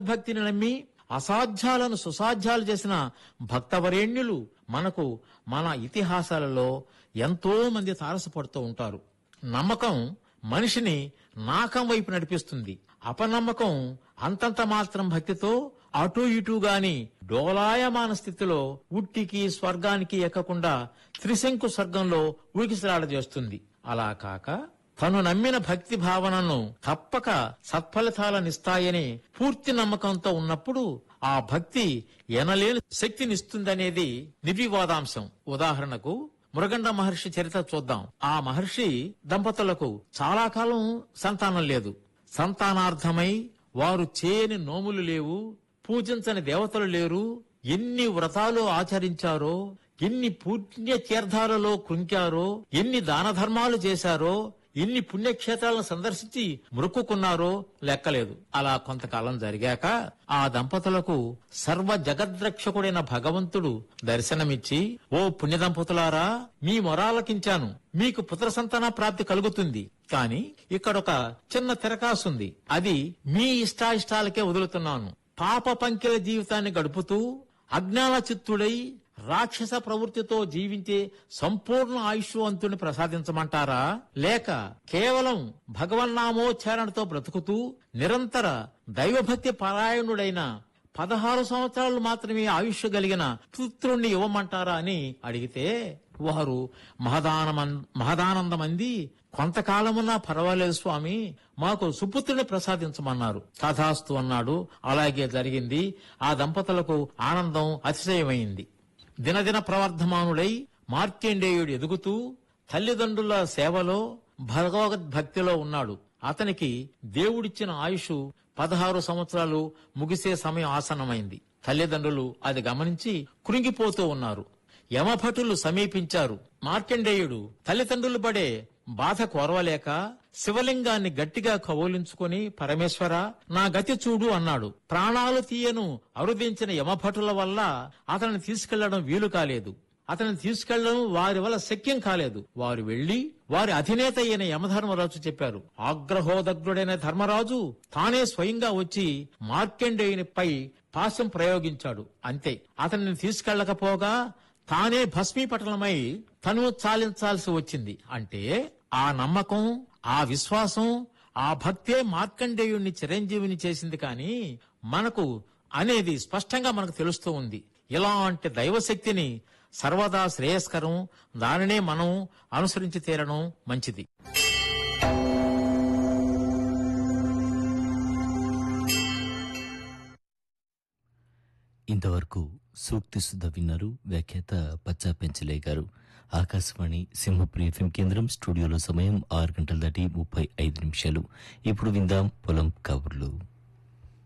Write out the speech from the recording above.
భక్తిని నమ్మి అసాధ్యాలను సుసాధ్యాలు చేసిన భక్తవరేణ్యులు మనకు మన ఇతిహాసాలలో ఎంతో మంది తారసపడుతూ ఉంటారు నమ్మకం మనిషిని నాకం వైపు నడిపిస్తుంది అపనమ్మకం అంతంత మాత్రం భక్తితో అటు ఇటు గాని డోలాయమాన స్థితిలో ఉట్టికి స్వర్గానికి ఎక్కకుండా త్రిశంకు స్వర్గంలో ఊగిసలాడజేస్తుంది అలా కాక తను నమ్మిన భక్తి భావనను తప్పక సత్ఫలితాలనిస్తాయని పూర్తి నమ్మకంతో ఉన్నప్పుడు ఆ భక్తి ఎనలేని శక్తినిస్తుందనేది నిర్వివాదాంశం ఉదాహరణకు మృగండ మహర్షి చరిత్ర చూద్దాం ఆ మహర్షి దంపతులకు చాలా కాలం సంతానం లేదు సంతానార్థమై వారు చేయని నోములు లేవు పూజించని దేవతలు లేరు ఎన్ని వ్రతాలు ఆచరించారో ఎన్ని పుణ్య తీర్థాలలో కృంకారో ఎన్ని దాన ధర్మాలు చేశారో ఎన్ని పుణ్యక్షేత్రాలను సందర్శించి మొక్కుకున్నారో లెక్కలేదు అలా కొంతకాలం జరిగాక ఆ దంపతులకు సర్వ జగద్రక్షకుడైన భగవంతుడు దర్శనమిచ్చి ఓ పుణ్య దంపతులారా మీ మొరాలకించాను మీకు పుత్ర సంతాన ప్రాప్తి కలుగుతుంది కాని ఇక్కడొక చిన్న తెరకాసుంది అది మీ ఇష్టాయిష్టాలకే వదులుతున్నాను పాప పంకిల జీవితాన్ని గడుపుతూ అజ్ఞాన చిత్తుడై రాక్షస ప్రవృత్తితో జీవించే సంపూర్ణ ఆయుష్వంతుని ప్రసాదించమంటారా లేక కేవలం భగవన్నామోచ్చారణతో బ్రతుకుతూ నిరంతర దైవభక్తి పరాయణుడైన పదహారు సంవత్సరాలు మాత్రమే ఆయుష్ కలిగిన పుత్రుణ్ణి ఇవ్వమంటారా అని అడిగితే వారు మహదానమన్ మహదానందమంది కొంతకాలమున్నా పర్వాలేదు స్వామి మాకు సుపుత్రుని ప్రసాదించమన్నారు తథాస్తు అన్నాడు అలాగే జరిగింది ఆ దంపతులకు ఆనందం అతిశయమైంది దినదిన ప్రవర్ధమానుడై మార్కండేయుడు ఎదుగుతూ తల్లిదండ్రుల సేవలో భగవద్భక్తిలో ఉన్నాడు అతనికి దేవుడిచ్చిన ఆయుష్ పదహారు సంవత్సరాలు ముగిసే సమయం ఆసన్నమైంది తల్లిదండ్రులు అది గమనించి కృంగిపోతూ ఉన్నారు యమభటులు సమీపించారు మార్కండేయుడు తల్లిదండ్రులు పడే బాధ కోరవలేక శివలింగాన్ని గట్టిగా కౌలించుకొని పరమేశ్వర నా గతి చూడు అన్నాడు ప్రాణాలు తీయను అరుదించిన యమభటుల వల్ల అతన్ని తీసుకెళ్లడం వీలు కాలేదు అతన్ని తీసుకెళ్లడం వారి వల్ల శక్యం కాలేదు వారు వెళ్లి వారి అధినేత అయిన యమధర్మరాజు చెప్పారు ఆగ్రహోదగ్రుడైన ధర్మరాజు తానే స్వయంగా వచ్చి మార్కండేయునిపై పాశం ప్రయోగించాడు అంతే అతన్ని తీసుకెళ్లకపోగా తానే భస్మీపటలమై తను చాలించాల్సి వచ్చింది అంటే ఆ నమ్మకం ఆ విశ్వాసం ఆ భక్తే మార్కండేయుణ్ణి చిరంజీవిని చేసింది కానీ మనకు అనేది స్పష్టంగా మనకు తెలుస్తూ ఉంది ఇలాంటి దైవశక్తిని సర్వదా శ్రేయస్కరం దానినే మనం అనుసరించి తీరడం మంచిది ఇంతవరకు సూక్తి సుధ విన్నారు వ్యాఖ్యాత పచ్చా పెంచలే గారు ఆకాశవాణి సింహపురి ఎఫ్ఎం కేంద్రం స్టూడియోలో సమయం ఆరు గంటల దాటి ముప్పై ఐదు నిమిషాలు ఇప్పుడు విందాం పొలం కబుర్లు